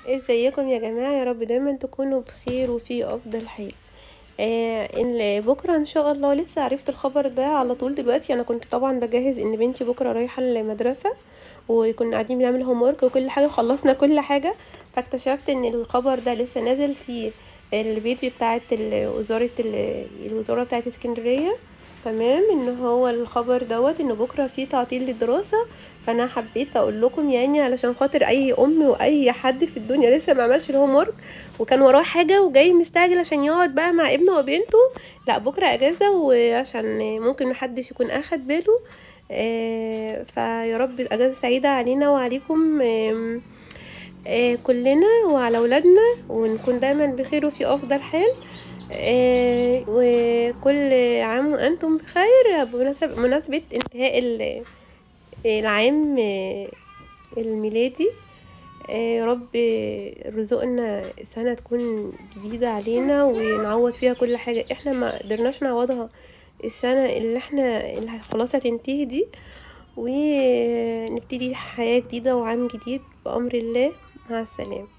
ازيكم يا جماعة يا رب دايما تكونوا بخير وفي افضل حال آه ان بكره ان شاء الله لسه عرفت الخبر ده على طول دلوقتي انا كنت طبعا بجهز ان بنتي بكره رايحه المدرسه وكنا قاعدين بنعمل هوم ورك وكل حاجه خلصنا كل حاجه فاكتشفت ان الخبر ده لسه نازل في البيج بتاعه وزاره الوزاره بتاعه اسكندريه تمام ان هو الخبر دوت ان بكره في تعطيل للدراسه فانا حبيت اقول لكم يعني علشان خاطر اي ام واي حد في الدنيا لسه ما عملش الهوم ورك وكان وراه حاجه وجاي مستعجل عشان يقعد بقى مع ابنه وبنته لا بكره اجازه وعشان ممكن محدش يكون اخد باله آه فيا رب اجازه سعيده علينا وعليكم آه آه كلنا وعلى ولادنا ونكون دايما بخير وفي افضل حال آه وكل عام وانتم بخير بمناسبة انتهاء العام الميلادي يا رب رزقنا سنة تكون جديدة علينا ونعوض فيها كل حاجة احنا ما قدرناش نعوضها السنة اللي احنا اللي خلاص هتنتهي دي ونبتدي حياة جديدة وعام جديد بأمر الله مع السلامة